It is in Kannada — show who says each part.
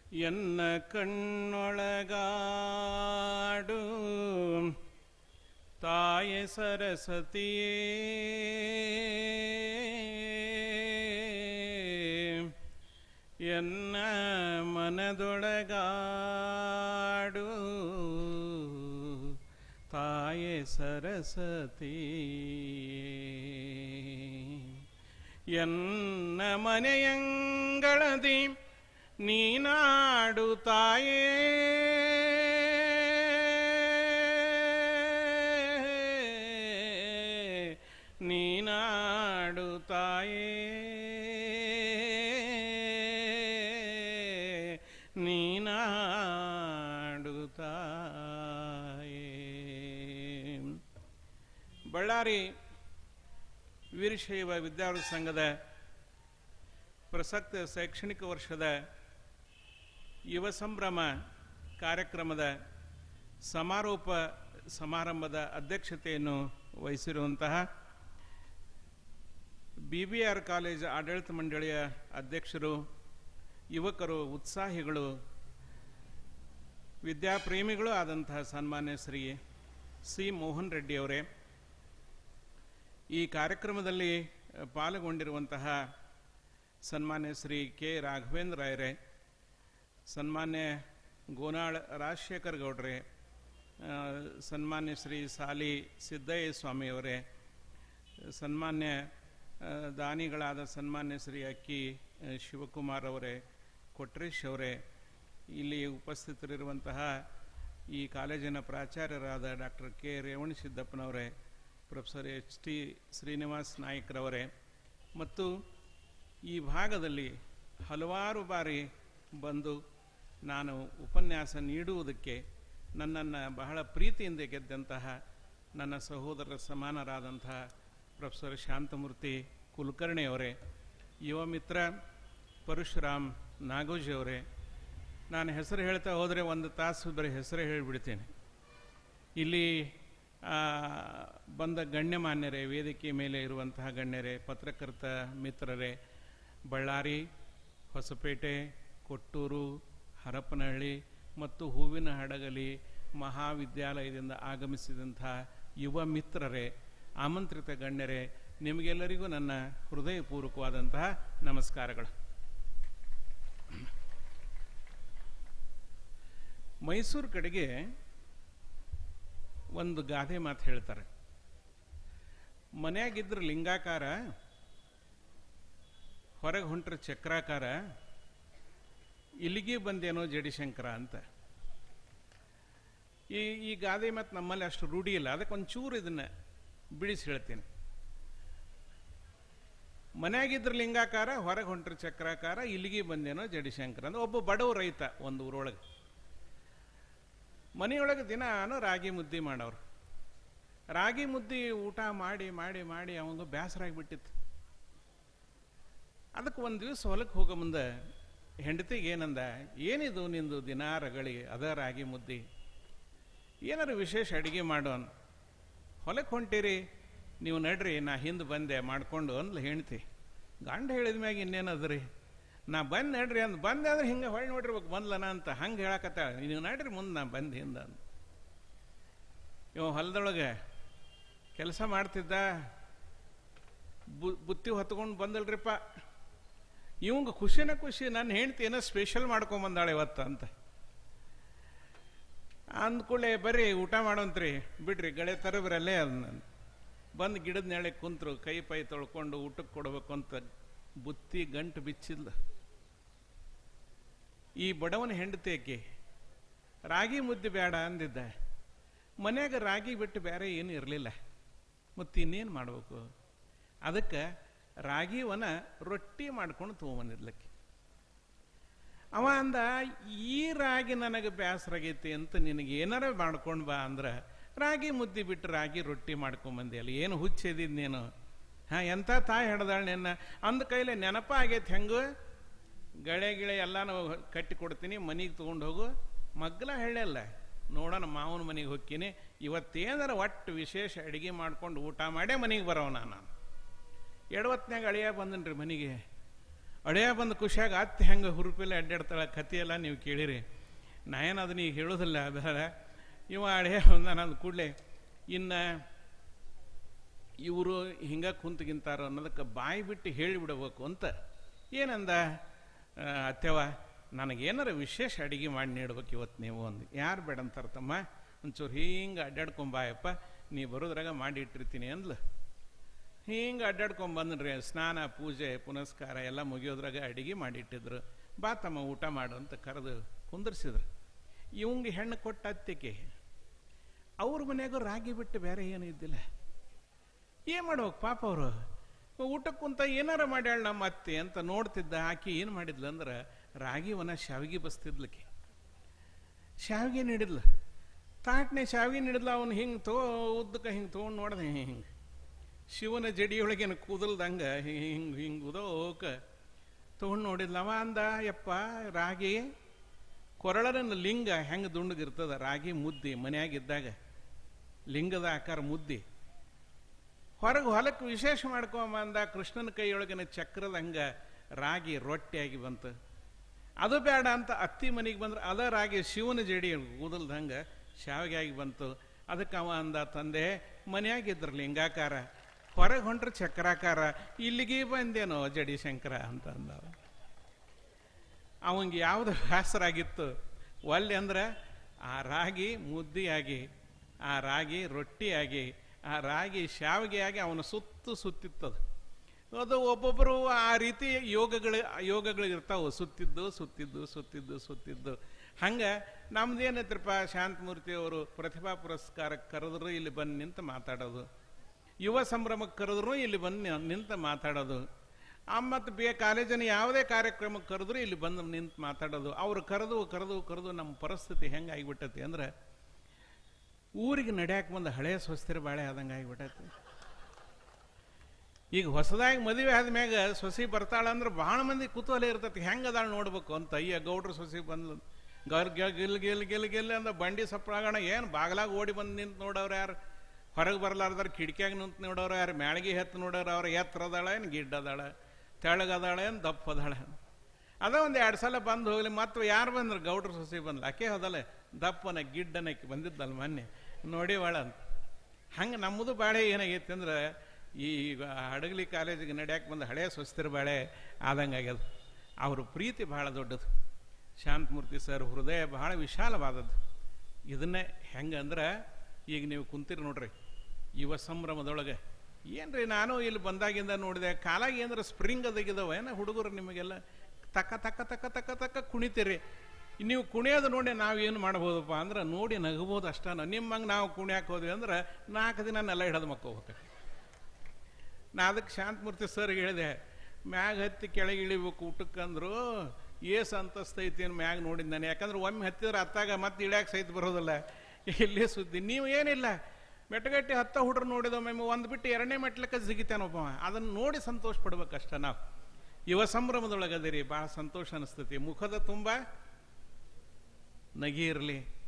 Speaker 1: ಎನ್ನ ಕಣ್ಣೊಳಗಾಡು ತಾಯೆ ಸರಸ್ವತಿಯೇ ಎನ್ನ ಮನದೊಳಗಾಡು ತಾಯೆ ಸರಸ್ವತಿ ಎನ್ನ ಮನೆಯಂಗಳದಿ ನೀನಾಡು ತಾಯೇ ನೀನಾಡು ತಾಯೇ ನೀನಾಡು ತಾಯೇ ಬಳ್ಳಾರಿ ವೀರಶೈವ ವಿದ್ಯಾರ್ಥಿ ಸಂಘದ ಪ್ರಸಕ್ತ ಶೈಕ್ಷಣಿಕ ವರ್ಷದ ಯುವ ಸಂಭ್ರಮ ಕಾರ್ಯಕ್ರಮದ ಸಮಾರೋಪ ಸಮಾರಂಭದ ಅಧ್ಯಕ್ಷತೆಯನ್ನು ವಹಿಸಿರುವಂತಹ ಬಿ ಬಿ ಆರ್ ಕಾಲೇಜ್ ಆಡಳಿತ ಮಂಡಳಿಯ ಅಧ್ಯಕ್ಷರು ಯುವಕರು ಉತ್ಸಾಹಿಗಳು ವಿದ್ಯಾಪ್ರೇಮಿಗಳು ಆದಂತಹ ಸನ್ಮಾನ್ಯ ಶ್ರೀ ಸಿ ಮೋಹನ್ ರೆಡ್ಡಿ ಅವರೇ ಈ ಕಾರ್ಯಕ್ರಮದಲ್ಲಿ ಪಾಲ್ಗೊಂಡಿರುವಂತಹ ಸನ್ಮಾನ್ಯ ಶ್ರೀ ಕೆ ರಾಘವೇಂದ್ರ ರಾಯರೇ ಸನ್ಮಾನ್ಯ ಗೋನಾಳ್ ರಾಜಶೇಖರ್ ಗೌಡ್ರೆ ಆ, ಸನ್ಮಾನ್ಯ ಶ್ರೀ ಸಾಲಿ ಸಿದ್ದಯ್ಯ ಸ್ವಾಮಿಯವರೇ ಸನ್ಮಾನ್ಯ ಆ, ದಾನಿಗಳಾದ ಸನ್ಮಾನ್ಯ ಶ್ರೀ ಅಕ್ಕಿ ಆ, ಶಿವಕುಮಾರ್ ಅವರೇ ಕೊಟ್ರೇಶ್ ಅವರೇ ಇಲ್ಲಿ ಉಪಸ್ಥಿತರಿರುವಂತಹ ಈ ಕಾಲೇಜಿನ ಪ್ರಾಚಾರ್ಯರಾದ ಡಾಕ್ಟರ್ ಕೆ ರೇವಣ ಸಿದ್ದಪ್ಪನವರೇ ಪ್ರೊಫೆಸರ್ ಎಚ್ ಟಿ ಶ್ರೀನಿವಾಸ್ ನಾಯ್ಕರವರೇ ಮತ್ತು ಈ ಭಾಗದಲ್ಲಿ ಹಲವಾರು ಬಾರಿ ಬಂದು ನಾನು ಉಪನ್ಯಾಸ ನೀಡುವುದಕ್ಕೆ ನನ್ನನ್ನು ಬಹಳ ಪ್ರೀತಿಯಿಂದ ಗೆದ್ದಂತಹ ನನ್ನ ಸಹೋದರರ ಸಮಾನರಾದಂತಹ ಪ್ರೊಫೆಸರ್ ಶಾಂತಮೂರ್ತಿ ಕುಲಕರ್ಣಿ ಅವರೇ ಯುವ ಮಿತ್ರ ಪರಶುರಾಮ್ ನಾಗೋಜಿ ಅವರೇ ನಾನು ಹೆಸರು ಹೇಳ್ತಾ ಹೋದರೆ ಒಂದು ತಾಸು ಬರೀ ಹೆಸರೇ ಹೇಳಿಬಿಡ್ತೇನೆ ಇಲ್ಲಿ ಆ, ಬಂದ ಗಣ್ಯಮಾನ್ಯರೇ ವೇದಿಕೆ ಮೇಲೆ ಇರುವಂತಹ ಗಣ್ಯರೇ ಪತ್ರಕರ್ತ ಮಿತ್ರರೇ ಬಳ್ಳಾರಿ ಹೊಸಪೇಟೆ ಕೊಟ್ಟೂರು ಹರಪನಹಳ್ಳಿ ಮತ್ತು ಹೂವಿನ ಹಡಗಲಿ ಮಹಾವಿದ್ಯಾಲಯದಿಂದ ಆಗಮಿಸಿದಂಥ ಯುವ ಮಿತ್ರರೇ ಆಮಂತ್ರಿತ ಗಣ್ಯರೇ ನಿಮಗೆಲ್ಲರಿಗೂ ನನ್ನ ಹೃದಯಪೂರ್ವಕವಾದಂತಹ ನಮಸ್ಕಾರಗಳು ಮೈಸೂರು ಕಡೆಗೆ ಒಂದು ಗಾದೆ ಮಾತು ಹೇಳ್ತಾರೆ ಮನೆಯಾಗಿದ್ರೆ ಲಿಂಗಾಕಾರ ಹೊರಗೆ ಹೊಂಟ್ರೆ ಚಕ್ರಾಕಾರ ಇಲ್ಲಿಗೆ ಬಂದೇನೋ ಜಡಿಶಂಕರ ಅಂತ ಈ ಈ ಗಾದೆ ಮಾತು ನಮ್ಮಲ್ಲಿ ಅಷ್ಟು ರೂಢಿ ಇಲ್ಲ ಅದಕ್ಕೆ ಒಂಚೂರು ಇದನ್ನ ಬಿಡಿಸಿ ಹೇಳ್ತೀನಿ ಮನೆಯಾಗಿದ್ರೆ ಲಿಂಗಾಕಾರ ಹೊರಗೆ ಹೊಂಟ್ರೆ ಚಕ್ರಾಕಾರ ಇಲ್ಲಿಗೆ ಬಂದೇನೋ ಜಡಿಶಂಕರ ಅಂದ್ರೆ ಒಬ್ಬ ಬಡವ ರೈತ ಒಂದು ಊರೊಳಗೆ ಮನೆಯೊಳಗೆ ದಿನಾನು ರಾಗಿ ಮುದ್ದೆ ಮಾಡೋರು ರಾಗಿ ಮುದ್ದೆ ಊಟ ಮಾಡಿ ಮಾಡಿ ಮಾಡಿ ಅವಂಗ ಬೇಸರ ಆಗಿಬಿಟ್ಟಿತ್ತು ಅದಕ್ಕೆ ಒಂದು ದಿವಸ ಹೊಲಕ್ಕೆ ಹೋಗೋ ಮುಂದೆ ಹೆಂಡತಿಗೆ ಏನಂದ ಏನಿದು ನಿಂದು ದಿನ ರಗಳಿ ಅದ ರಾಗಿ ಮುದ್ದೆ ಏನಾರು ವಿಶೇಷ ಅಡಿಗೆ ಮಾಡು ಅನ್ ಹೊಲಕ್ಕೆ ಹೊಂಟಿರಿ ನೀವು ನಡ್ರಿ ನಾ ಹಿಂದೆ ಬಂದೆ ಮಾಡ್ಕೊಂಡು ಅಂದ್ಲು ಹೆಂಡ್ತಿ ಗಂಡ ಹೇಳಿದ ಮ್ಯಾಗ ಇನ್ನೇನದ್ರಿ ನಾ ಬಂದು ನಡ್ರಿ ಅಂದ್ ಬಂದೆ ಅಂದ್ರೆ ಹಿಂಗೆ ಹೊಳ್ಳಿ ನೋಡಿರ್ಬೇಕು ಬಂದ್ಲನ ಅಂತ ಹಂಗೆ ಹೇಳಕತ್ತಾಳ ನೀವು ನಡ್ರಿ ಮುಂದೆ ನಾ ಬಂದು ಹಿಂದೆ ಅಂದ್ ಇವ ಹೊಲದೊಳಗೆ ಕೆಲಸ ಮಾಡ್ತಿದ್ದ ಬು ಬುತ್ತಿ ಹೊತ್ಕೊಂಡು ಬಂದಲ್ರಿಪ್ಪ ಇವಂಗ ಖುಷಿನ ಖುಷಿ ನನ್ನ ಹೆಂಡ್ತಿ ಏನೋ ಸ್ಪೆಷಲ್ ಮಾಡ್ಕೊಂಬಂದಾಳೆ ಇವತ್ತು ಅಂತ ಅಂದ್ಕೊಳ್ಳೆ ಬರ್ರಿ ಊಟ ಮಾಡೋಂತ್ರಿ ಬಿಡ್ರಿ ಗಳೆ ತರಬ್ರಲ್ಲೇ ಅದ್ ಬಂದು ಗಿಡದ ನೆಳೆ ಕುಂತ್ರು ಕೈ ಪೈ ತೊಳ್ಕೊಂಡು ಊಟಕ್ಕೆ ಕೊಡಬೇಕು ಅಂತ ಬುತ್ತಿ ಗಂಟು ಬಿಚ್ಚಿಲ್ಲ ಈ ಬಡವನ ಹೆಂಡತಿ ಆಕೆ ರಾಗಿ ಮುದ್ದೆ ಬೇಡ ಅಂದಿದ್ದ ಮನ್ಯಾಗ ರಾಗಿ ಬಿಟ್ಟು ಬೇರೆ ಏನು ಇರಲಿಲ್ಲ ಮತ್ತು ಇನ್ನೇನು ಮಾಡಬೇಕು ಅದಕ್ಕೆ ರಾಗಿವನ ರೊಟ್ಟಿ ಮಾಡ್ಕೊಂಡು ತೊಗೊಂಬಂದಿದ್ಲಕ್ಕೆ ಅವ ಅಂದ ಈ ರಾಗಿ ನನಗೆ ಬೇಸರಾಗೈತಿ ಅಂತ ನಿನಗೆ ಏನಾರ ಮಾಡ್ಕೊಂಡು ಬಾ ಅಂದ್ರೆ ರಾಗಿ ಮುದ್ದೆ ಬಿಟ್ಟು ರಾಗಿ ರೊಟ್ಟಿ ಮಾಡ್ಕೊಂಬಂದಿಯಲ್ಲ ಏನು ಹುಚ್ಚಿದಿದ್ ನೀನು ಹಾಂ ಎಂಥ ತಾಯಿ ಹಿಡ್ದಾಳ ನಿನ್ನ ಅಂದ ಕೈಲೆ ನೆನಪ ಆಗೈತೆ ಹೆಂಗು ಗಳೆ ಗಿಳೆ ಎಲ್ಲಾನು ಕಟ್ಟಿ ಕೊಡ್ತೀನಿ ಮನೆಗೆ ತೊಗೊಂಡು ಹೋಗು ಮಗ್ಲ ಹೇಳಲ್ಲ ನೋಡೋಣ ಮಾವನ ಮನೆಗೆ ಹೋಗ್ತೀನಿ ಇವತ್ತೇನಾರ ಒಟ್ಟು ವಿಶೇಷ ಅಡಿಗೆ ಮಾಡ್ಕೊಂಡು ಊಟ ಮಾಡೇ ಮನೆಗೆ ಬರೋಣ ನಾನು ಎಡವತ್ನ್ಯಾಗ ಅಳಿಯ ಬಂದನ್ರಿ ಮನೆಗೆ ಅಡೆಯ ಬಂದು ಖುಷಿಯಾಗಿ ಅತ್ತೆ ಹೆಂಗೆ ಹುರುಪೆಲ್ಲ ಅಡ್ಡಾಡ್ತಾಳೆ ಕಥೆಯೆಲ್ಲ ನೀವು ಕೇಳಿರಿ ನಾ ಏನು ಅದನ್ನ ಈಗ ಹೇಳೋದಿಲ್ಲ ಬೇಡ ಇವ ಅಡೆಯ ಬಂದ ನಾನು ಕೂಡಲೇ ಇನ್ನು ಇವರು ಹಿಂಗೆ ಕುಂತ್ಗಿಂತಾರ ಅನ್ನೋದಕ್ಕೆ ಬಾಯಿ ಬಿಟ್ಟು ಹೇಳಿಬಿಡಬೇಕು ಅಂತ ಏನಂದ ಆ, ಅತ್ತೆವ ನನಗೇನಾರ ವಿಶೇಷ ಅಡಿಗೆ ಮಾಡಿ ನೀಡ್ಬೇಕು ಇವತ್ತು ನೀವು ಒಂದು ಯಾರು ಬೇಡ ಅಂತಾರ ತಮ್ಮ ಒಂಚೂರು ಹಿಂಗೆ ಅಡ್ಡಾಡ್ಕೊಂಬಾಯಪ್ಪ ನೀ ಬರೋದ್ರಾಗ ಮಾಡಿ ಇಟ್ಟಿರ್ತೀನಿ ಅಂದ್ಲು ಹಿಂಗೆ ಅಡ್ಡಾಡ್ಕೊಂಬಂದ್ರಿ ಸ್ನಾನ ಪೂಜೆ ಪುನಸ್ಕಾರ ಎಲ್ಲ ಮುಗಿಯೋದ್ರಾಗ ಅಡಿಗೆ ಮಾಡಿಟ್ಟಿದ್ರು ಬಾ ತಮ್ಮ ಊಟ ಮಾಡು ಅಂತ ಕರೆದು ಕುಂದರ್ಸಿದ್ರು ಇವಂಗೆ ಹೆಣ್ಣು ಕೊಟ್ಟ ಅತ್ತಿಗೆ ಅವ್ರ ಮನೆಯಾಗೂ ರಾಗಿ ಬಿಟ್ಟು ಬೇರೆ ಏನೂ ಇದ್ದಿಲ್ಲ ಏನು ಮಾಡ್ಬೇಕು ಪಾಪ ಅವರು ಊಟಕ್ಕೆ ಕುಂತ ಏನಾರ ಮಾಡ್ಯಾಳ ನಮ್ಮ ಅತ್ತೆ ಅಂತ ನೋಡ್ತಿದ್ದ ಆಕಿ ಏನು ಮಾಡಿದ್ಲು ಅಂದ್ರೆ ರಾಗಿವನ ಶಾವಿಗೆ ಬಸ್ತಿದ್ಲಕ್ಕೆ ಶಾವಿಗೆ ನೀಡಿದ್ಲು ತಾಟ್ನೆ ಶಾವಿಗೆ ನೀಡಿದ್ಲ ಅವನು ಹಿಂಗೆ ತೋ ಉದ್ದಕ್ಕೆ ಹಿಂಗೆ ತೊಗೊಂಡು ನೋಡ್ದೆ ಹಿಂಗೆ ಶಿವನ ಜಡಿಯೊಳಗೇನು ಕೂದಲ್ದಂಗ ಹಿಂಗೆ ಹಿಂಗೆ ಉದೋಕ ತೊಗೊಂಡು ನೋಡಿದ್ಲ ಅವ ಅಂದ ಯಪ್ಪ ರಾಗಿ ಕೊರಳನ ಲಿಂಗ ಹೆಂಗೆ ದುಂಡಗಿರ್ತದ ರಾಗಿ ಮುದ್ದಿ ಮನ್ಯಾಗಿದ್ದಾಗ ಲಿಂಗದ ಆಕಾರ ಮುದ್ದಿ ಹೊರಗೆ ಹೊಲಕ್ಕೆ ವಿಶೇಷ ಮಾಡ್ಕೊಂಬ ಅಂದ ಕೃಷ್ಣನ ಕೈಯೊಳಗಿನ ಚಕ್ರದ ಹಂಗ ರಾಗಿ ರೊಟ್ಟಿಯಾಗಿ ಬಂತು ಅದು ಬೇಡ ಅಂತ ಅತ್ತಿ ಮನೆಗೆ ಬಂದ್ರೆ ಅದ ರಾಗಿ ಶಿವನ ಜಡಿ ಕೂದಲ್ದಂಗ ಶಾವಿಗೆ ಆಗಿ ಬಂತು ಅದಕ್ಕೆ ಅವ ಅಂದ ತಂದೆ ಮನೆಯಾಗಿದ್ರು ಲಿಂಗಾಕಾರ ಹೊರಗೆ ಹೊಂಟ್ರೆ ಚಕ್ರಾಕಾರ ಇಲ್ಲಿಗೆ ಬಂದೇನೋ ಜಡಿ ಶಂಕರ ಅಂತ ಅಂದ ಅವ. ಅವಂಗೆ ಯಾವುದು ಬೇಸರಾಗಿತ್ತು ಒಲ್ಲೆ ಅಂದ್ರೆ ಆ ರಾಗಿ ಮುದ್ದಿಯಾಗಿ ಆ ರಾಗಿ ರೊಟ್ಟಿಯಾಗಿ ಆ ರಾಗಿ ಶಾವಿಗೆಯಾಗಿ ಅವನ ಸುತ್ತು ಸುತ್ತಿತ್ತದು ಅದು ಒಬ್ಬೊಬ್ಬರು ಆ ರೀತಿ ಯೋಗಗಳು ಯೋಗಗಳು ಇರ್ತಾವೆ ಸುತ್ತಿದ್ದು ಸುತ್ತಿದ್ದು ಸುತ್ತಿದ್ದು ಸುತ್ತಿದ್ದು ಹಂಗೆ ನಮ್ದೇನೈತ್ರಪ್ಪ ಶಾಂತಮೂರ್ತಿ ಅವರು ಪ್ರತಿಭಾ ಪುರಸ್ಕಾರಕ್ಕೆ ಕರೆದ್ರು ಇಲ್ಲಿ ಬಂದು ನಿಂತು ಮಾತಾಡೋದು ಯುವ ಸಂಭ್ರಮಕ್ಕೆ ಕರೆದ್ರು ಇಲ್ಲಿ ಬಂದು ನಿಂತು ಮಾತಾಡೋದು ಆ ಮತ್ತು ಬೇ ಕಾಲೇಜಿನ ಯಾವುದೇ ಕಾರ್ಯಕ್ರಮಕ್ಕೆ ಕರೆದ್ರು ಇಲ್ಲಿ ಬಂದು ನಿಂತು ಮಾತಾಡೋದು ಅವ್ರು ಕರೆದು ಕರೆದು ಕರೆದು ನಮ್ಮ ಪರಿಸ್ಥಿತಿ ಹೆಂಗೆ ಆಗಿಬಿಟ್ಟತಿ ಅಂದ್ರೆ ಊರಿಗೆ ನಡ್ಯಾಕೆ ಬಂದ ಹಳೆಯ ಸ್ವಸ್ಥಿರ ಬಾಳೆ ಆದಂಗೆ ಆಗಿಬಿಟ್ಟೈತಿ ಈಗ ಹೊಸದಾಗಿ ಮದುವೆ ಆದ್ಮ್ಯಾಗ ಸೊಸಿ ಬರ್ತಾಳಂದ್ರೆ ಭಾಳ ಮಂದಿ ಕುತೂಹಲ ಇರ್ತೈತಿ ಹೆಂಗೆ ಅದಾಳ ನೋಡ್ಬೇಕು ಅಂತ ಅಯ್ಯ ಗೌಡ್ರ ಸೊಸಿ ಬಂದ್ಲು ಗರ್ ಗೆಲ್ ಗಿಲ್ ಗಿಲ್ ಗಿಲ್ ಗಿಲ್ ಅಂದ ಬಂಡಿ ಸಪ್ಪಳಾಗಣ ಏನು ಬಾಗ್ಲಾಗ ಓಡಿ ಬಂದು ನಿಂತು ನೋಡವ್ರು ಯಾರು ಹೊರಗೆ ಬರ್ಲಾರ್ದಾರ ಕಿಟಕಿಯಾಗ ನಿಂತು ನೋಡೋರು ಯಾರು ಮ್ಯಾಳ್ಗಿ ಎತ್ತು ನೋಡೋರು ಅವ್ರು ಎತ್ತರ ಅದಾಳ ಏನು ಗಿಡ್ಡ ಅದಾಳ ತೆಳಗದಾಳ ಏನು ದಪ್ಪ ಅದಾಳ ಅದ ಒಂದು ಎರಡು ಸಲ ಬಂದು ಹೋಗ್ಲಿ ಮತ್ತು ಯಾರು ಬಂದ್ರು ಗೌಡ್ರ ಸೊಸಿ ಬಂದ್ಲು ಆಕೆ ಹೋದಲ್ಲ ದಪ್ಪನ ಗಿಡ್ಡನಕ್ಕೆ ಬಂದಿದ್ದಲ್ಲ ಮೊನ್ನೆ ನೋಡಿವಾಳ ಅಂತ ಹಂಗೆ ನಮ್ಮದು ಬಾಳೆ ಏನಾಗೈತೆ ಅಂದ್ರೆ ಈ ಹಡಗಲಿ ಕಾಲೇಜಿಗೆ ನಡ್ಯಾಕೆ ಬಂದ ಹಳೆಯ ಸ್ವಸ್ಥಿರ ಬಾಳೆ ಆದಂಗೆ ಆಗ್ಯದ ಅವ್ರ ಪ್ರೀತಿ ಭಾಳ ದೊಡ್ಡದು ಶಾಂತಮೂರ್ತಿ ಸರ್ ಹೃದಯ ಬಹಳ ವಿಶಾಲವಾದದ್ದು ಇದನ್ನೇ ಹೆಂಗೆ ಅಂದ್ರೆ ಈಗ ನೀವು ಕುಂತೀರಿ ನೋಡ್ರಿ ಯುವ ಸಂಭ್ರಮದೊಳಗೆ ಏನ್ರಿ ನಾನು ಇಲ್ಲಿ ಬಂದಾಗಿಂದ ನೋಡಿದೆ ಕಾಲಾಗ ಏನಾರ ಸ್ಪ್ರಿಂಗ್ ಅದಾಗಿದಾವ ಏನ ಹುಡುಗರು ನಿಮಗೆಲ್ಲ ತಕ್ಕ ತಕ್ಕ ತಕ್ಕ ತಕ್ಕ ತಕ್ಕ ಕುಣಿತೀರಿ ನೀವು ಕುಣಿಯೋದು ನೋಡಿ ನಾವೇನು ಮಾಡ್ಬೋದಪ್ಪ ಅಂದ್ರೆ ನೋಡಿ ನಗಬೋದು ಅಷ್ಟನ ನಿಮ್ಮಂಗೆ ನಾವು ಕುಣಿಯಾಕೆ ಹೋದ್ವಿ ಅಂದ್ರೆ ನಾಲ್ಕು ದಿನ ನೆಲ ಹಿಡಿದು ಮಕ್ಕೋಬೇಕು ನಾ ಅದಕ್ಕೆ ಶಾಂತಮೂರ್ತಿ ಸರ್ ಹೇಳಿದೆ ಮ್ಯಾಗ ಹತ್ತಿ ಕೆಳಗೆ ಇಳಿಬೇಕು ಊಟಕ್ಕಂದ್ರು ಏಸ್ ಅಂತಸ್ತೈತಿ ಏನು ಮ್ಯಾಗ ನೋಡಿದ್ ನಾನು ಯಾಕಂದ್ರೆ ಒಮ್ಮೆ ಹತ್ತಿದ್ರೆ ಹತ್ತಾಗ ಮತ್ತೆ ಇಳ್ಯಾಕೆ ಸಹಿತ ಬರೋದಿಲ್ಲ ಇಲ್ಲಿ ಸುದ್ದಿ ನೀವು ಏನಿಲ್ಲ ಮೆಟ್ಟಗಟ್ಟಿ ಹತ್ತ ಹುಡ್ರು ನೋಡಿದ ಒಮ್ಮೆ ಒಂದು ಬಿಟ್ಟು ಎರಡನೇ ಮೆಟ್ಲಕ್ಕೆ ಜಿಗಿತಾನೊಬ್ಬ ಅದನ್ನು ನೋಡಿ ಸಂತೋಷ ಪಡ್ಬೇಕಷ್ಟ ನಾವು ಯುವ ಸಂಭ್ರಮದೊಳಗದಿರಿ ಭಾಳ ಸಂತೋಷ ಅನಿಸ್ತೈತಿ ಮುಖದ ತುಂಬ ನಗಿ ಇರಲಿ